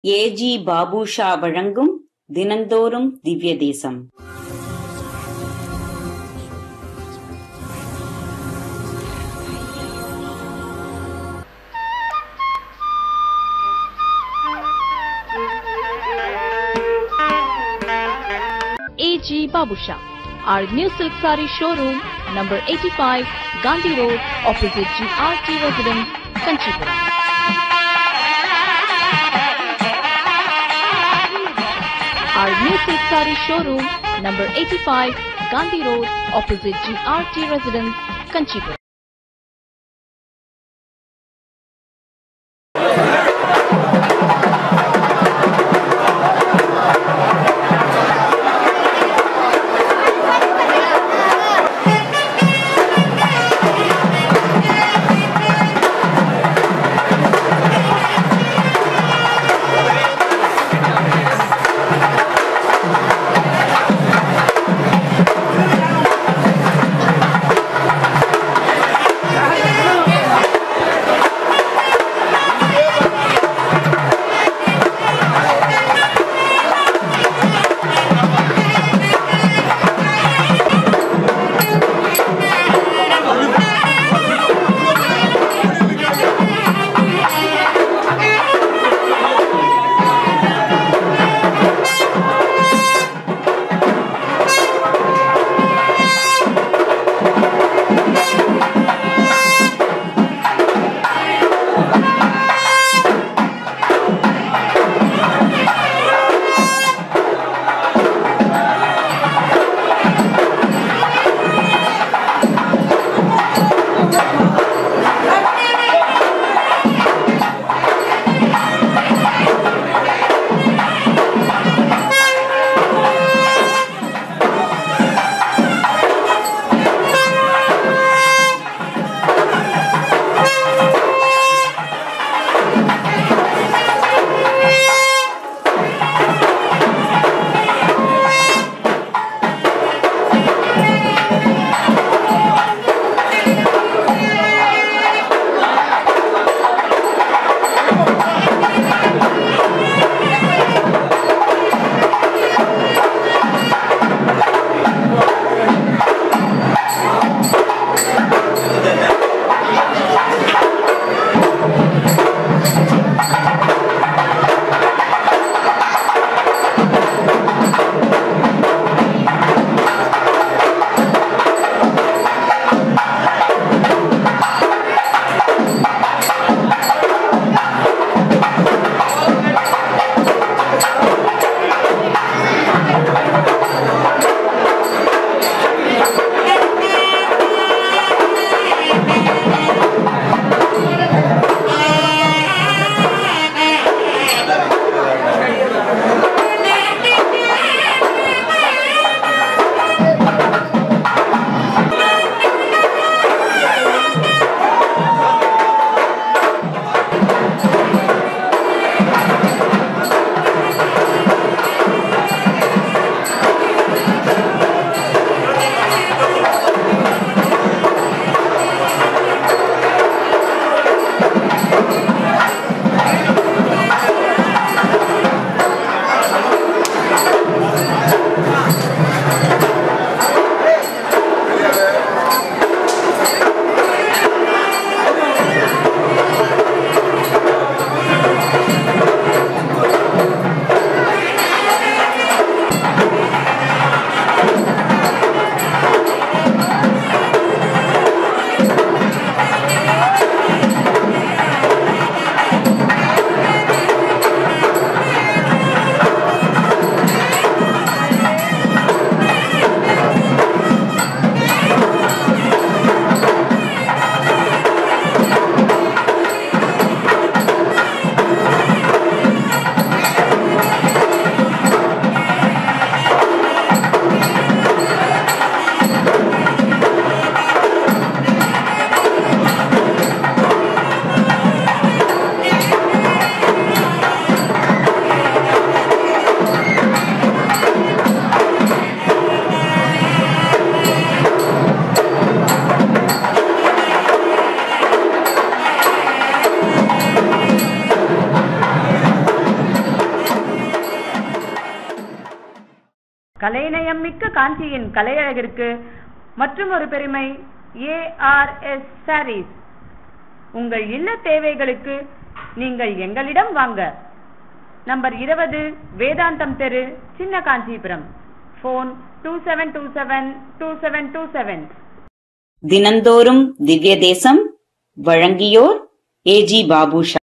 AG Babusha வழங்கும் தினந்தோறும் திவ்ய தேசம் AG Babusha. Our new silk saree showroom, number 85, Gandhi Road, opposite GRT Residence, Kanchipura. Our new silk saree showroom, number 85, Gandhi Road, opposite GRT Residence, Kanchipura. கலைநயம் மிக்க காஞ்சியின் கலையழகிற்கு மற்றும் ஒரு பெருமை ARS saris உங்கள் இல்ல தேவைகளுக்கு நீங்கள் எங்களிடம் வாங்க நம்பர் இருபது வேதாந்தம் தெரு Chinna Kanchipuram phone two seven two seven two seven two seven தினந்தோறும் திவ்ய தேசம் வழங்கியோர் ஏஜி பாபுஷா